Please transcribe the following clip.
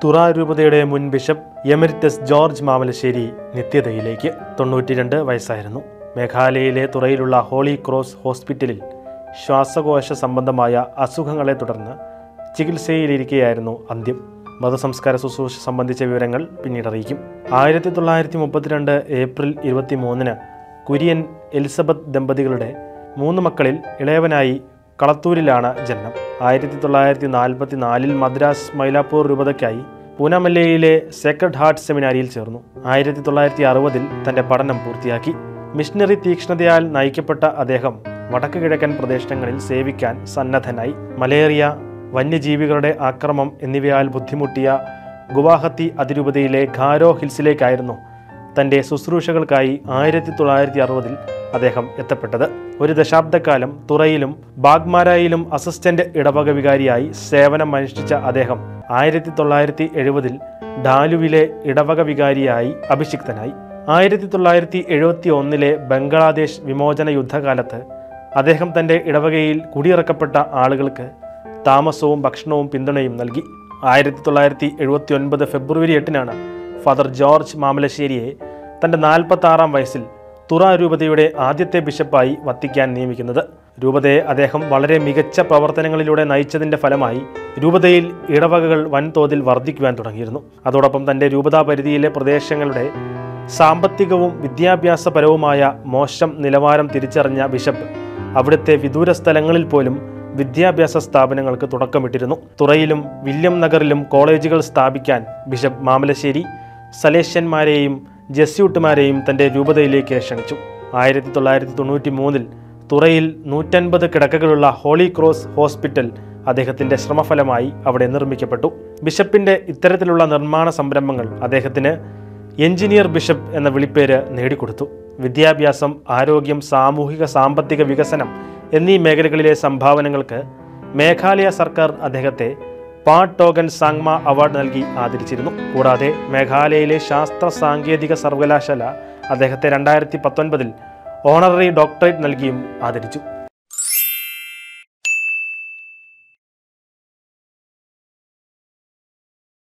തുറ രൂപതയുടെ മുൻ ബിഷപ്പ് എമരിറ്റസ് ജോർജ് മാമലശ്ശേരി നിത്യതയിലേക്ക് തൊണ്ണൂറ്റിരണ്ട് വയസ്സായിരുന്നു മേഘാലയയിലെ തുറയിലുള്ള ഹോളി ക്രോസ് ഹോസ്പിറ്റലിൽ ശ്വാസകോശ സംബന്ധമായ അസുഖങ്ങളെ തുടർന്ന് ചികിത്സയിലിരിക്കെയായിരുന്നു അന്ത്യം മതസംസ്കാര ശുശ്രൂഷ സംബന്ധിച്ച വിവരങ്ങൾ പിന്നീട് അറിയിക്കും ആയിരത്തി തൊള്ളായിരത്തി മുപ്പത്തിരണ്ട് ഏപ്രിൽ ഇരുപത്തി മൂന്നിന് കുര്യൻ എലിസബത്ത് ദമ്പതികളുടെ മൂന്ന് മക്കളിൽ ഇളയവനായി കളത്തൂരിലാണ് ജനനം ആയിരത്തി തൊള്ളായിരത്തി നാൽപ്പത്തി നാലിൽ മദ്രാസ് മൈലാപ്പൂർ രൂപതയ്ക്കായി പൂനാമല്ലയിലെ സേക്രഡ് ഹാർട്ട് സെമിനാരിയിൽ ചേർന്നു ആയിരത്തി തൊള്ളായിരത്തി അറുപതിൽ തൻ്റെ പഠനം പൂർത്തിയാക്കി മിഷണറി തീക്ഷ്ണതയാൽ നയിക്കപ്പെട്ട അദ്ദേഹം വടക്ക് കിഴക്കൻ പ്രദേശങ്ങളിൽ സേവിക്കാൻ സന്നദ്ധനായി മലേറിയ വന്യജീവികളുടെ ആക്രമം എന്നിവയാൽ ബുദ്ധിമുട്ടിയ ഗുവാഹത്തി അതിരൂപതയിലെ ഖാരോ ഹിൽസിലേക്കായിരുന്നു തൻ്റെ ശുശ്രൂഷകൾക്കായി ആയിരത്തി തൊള്ളായിരത്തി അറുപതിൽ അദ്ദേഹം എത്തപ്പെട്ടത് ഒരു ദശാബ്ദക്കാലം തുറയിലും ബാഗ്മാരായിലും അസിസ്റ്റന്റ് ഇടവക വികാരിയായി സേവനം അനുഷ്ഠിച്ച അദ്ദേഹം ആയിരത്തി തൊള്ളായിരത്തി എഴുപതിൽ ഡാലുവിലെ ഇടവക വികാരിയായി അഭിഷിക്തനായി ആയിരത്തി തൊള്ളായിരത്തി എഴുപത്തി ഒന്നിലെ ബംഗ്ലാദേശ് വിമോചന യുദ്ധകാലത്ത് അദ്ദേഹം തൻ്റെ ഇടവകയിൽ കുടിയിറക്കപ്പെട്ട ആളുകൾക്ക് താമസവും ഭക്ഷണവും പിന്തുണയും നൽകി ആയിരത്തി തൊള്ളായിരത്തി എഴുപത്തി ഒൻപത് ഫെബ്രുവരി എട്ടിനാണ് ഫാദർ ജോർജ് മാമലശ്ശേരിയെ തൻ്റെ നാൽപ്പത്തി ആറാം വയസ്സിൽ തുറ രൂപതയുടെ ആദ്യത്തെ ബിഷപ്പായി വത്തിക്കാൻ നിയമിക്കുന്നത് രൂപതയെ അദ്ദേഹം വളരെ മികച്ച പ്രവർത്തനങ്ങളിലൂടെ നയിച്ചതിൻ്റെ ഫലമായി രൂപതയിൽ ഇടവകകൾ വൻതോതിൽ വർദ്ധിക്കുവാൻ തുടങ്ങിയിരുന്നു അതോടൊപ്പം തൻ്റെ രൂപതാ പരിധിയിലെ പ്രദേശങ്ങളുടെ സാമ്പത്തികവും വിദ്യാഭ്യാസപരവുമായ മോശം നിലവാരം തിരിച്ചറിഞ്ഞ ബിഷപ്പ് അവിടുത്തെ വിദൂര സ്ഥലങ്ങളിൽ പോലും വിദ്യാഭ്യാസ സ്ഥാപനങ്ങൾക്ക് തുടക്കമിട്ടിരുന്നു തുറയിലും വില്യം നഗറിലും കോളേജുകൾ സ്ഥാപിക്കാൻ ബിഷപ്പ് മാമലശ്ശേരി സലേഷ്യന്മാരെയും ജസ്യൂട്ടുമാരെയും തൻ്റെ രൂപതയിലേക്ക് ക്ഷണിച്ചു ആയിരത്തി തൊള്ളായിരത്തി തൊണ്ണൂറ്റി മൂന്നിൽ തുറയിൽ നൂറ്റൻപത് കിടക്കകളുള്ള ഹോളി ക്രോസ് ഹോസ്പിറ്റൽ അദ്ദേഹത്തിൻ്റെ ശ്രമഫലമായി അവിടെ നിർമ്മിക്കപ്പെട്ടു ബിഷപ്പിൻ്റെ ഇത്തരത്തിലുള്ള നിർമ്മാണ സംരംഭങ്ങൾ അദ്ദേഹത്തിന് എഞ്ചിനീയർ ബിഷപ്പ് എന്ന വിളിപ്പേര് നേടിക്കൊടുത്തു വിദ്യാഭ്യാസം ആരോഗ്യം സാമൂഹിക സാമ്പത്തിക വികസനം എന്നീ മേഖലകളിലെ സംഭാവനകൾക്ക് മേഘാലയ സർക്കാർ അദ്ദേഹത്തെ പാ ടോഗൻ സാങ്മ അവാർഡ് നൽകി ആദരിച്ചിരുന്നു കൂടാതെ മേഘാലയയിലെ ശാസ്ത്ര സാങ്കേതിക സർവകലാശാല അദ്ദേഹത്തെ രണ്ടായിരത്തി പത്തൊൻപതിൽ ഓണററി ഡോക്ടറേറ്റ് നൽകിയും ആദരിച്ചു